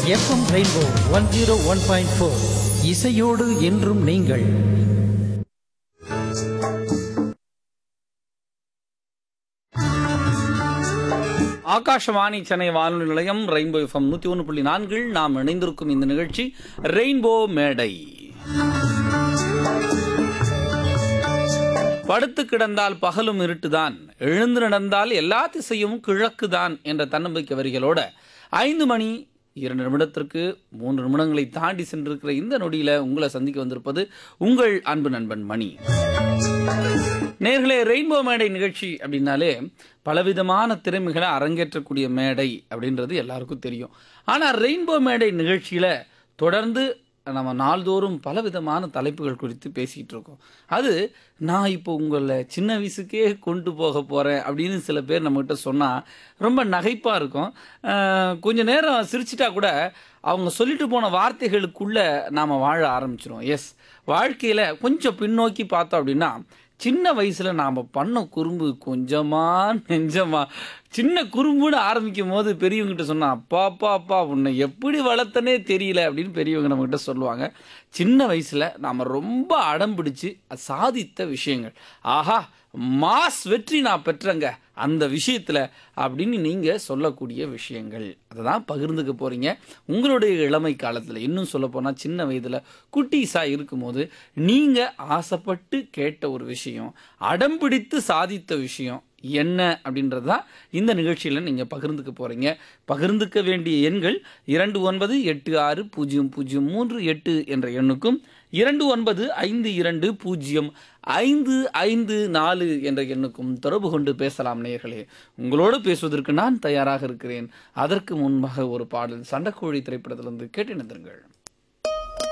FM rainbow one zero one point four இசையோடு என்றும் நீங்கள் ஆகாஷவாணி சென்னை வானொலி நிலையம் ரெயின்போ எஃப்எம் நூத்தி ஒன்று புள்ளி நான்கில் நாம் இணைந்திருக்கும் இந்த நிகழ்ச்சி ரெயின்போ மேடை படுத்து கிடந்தால் பகலும் இருட்டுதான் எழுந்து நடந்தால் எல்லா திசையும் கிழக்குதான் என்ற தன்னம்பிக்கை வரிகளோட ஐந்து மணி இரண்டு நிமிடத்திற்கு மூன்று நிமிடங்களை தாண்டி சென்றிருக்கிற இந்த நொடியில உங்களை சந்திக்க வந்திருப்பது உங்கள் அன்பு நண்பன் மணி நேர்களே ரெயின்போ மேடை நிகழ்ச்சி அப்படின்னாலே பலவிதமான திறமைகளை அரங்கேற்றக்கூடிய மேடை அப்படின்றது எல்லாருக்கும் தெரியும் ஆனால் ரெயின்போ மேடை நிகழ்ச்சியில் தொடர்ந்து நம்ம நாள்தோறும் பலவிதமான தலைப்புகள் குறித்து பேசிகிட்டு இருக்கோம் அது நான் இப்போ உங்களை சின்ன வயசுக்கே கொண்டு போக போகிறேன் அப்படின்னு சில பேர் நம்மகிட்ட சொன்னால் ரொம்ப நகைப்பாக இருக்கும் அஹ், கொஞ்ச நேரம் சிரிச்சிட்டா கூட அவங்க சொல்லிட்டு போன வார்த்தைகளுக்குள்ளே நாம் வாழ ஆரம்பிச்சிரும் எஸ் வாழ்க்கையில் கொஞ்சம் பின்னோக்கி பார்த்தோம் அப்படின்னா சின்ன வயசுல நாம பண்ண குறும்பு கொஞ்சமா நெஞ்சமா சின்ன குறும்புன்னு ஆரம்பிக்கும் போது பெரியவங்ககிட்ட சொன்னா அப்பா அப்பா அப்பா உன்னை எப்படி வளர்த்தனே தெரியல அப்படின்னு பெரியவங்க நம்ம கிட்ட சொல்லுவாங்க சின்ன வயசுல நாம ரொம்ப அடம் பிடிச்சு சாதித்த விஷயங்கள் ஆஹா மாஸ் வெற்றி நான் பெற்றேங்க அந்த விஷயத்துல அப்படின்னு நீங்க சொல்லக்கூடிய விஷயங்கள் அதை தான் பகிர்ந்துக்க போறீங்க உங்களுடைய இளமை காலத்துல இன்னும் சொல்ல போனா சின்ன வயதுல குட்டீஸா இருக்கும்போது நீங்க ஆசைப்பட்டு கேட்ட ஒரு விஷயம் அடம் பிடித்து சாதித்த விஷயம் என்ன அப்படின்றது தான் இந்த நிகழ்ச்சியில் நீங்கள் பகிர்ந்துக்க போகிறீங்க பகிர்ந்துக்க வேண்டிய எண்கள் இரண்டு ஒன்பது எட்டு ஆறு பூஜ்ஜியம் பூஜ்ஜியம் மூன்று எட்டு என்ற எண்ணுக்கும் இரண்டு ஒன்பது ஐந்து இரண்டு பூஜ்ஜியம் ஐந்து ஐந்து நாலு என்ற எண்ணுக்கும் தொடர்பு கொண்டு பேசலாம் நேயர்களே உங்களோடு பேசுவதற்கு நான் தயாராக இருக்கிறேன் அதற்கு முன்பாக ஒரு பாடல் சண்டைக்கோழி திரைப்படத்திலிருந்து கேட்டு நிறுத்துங்கள்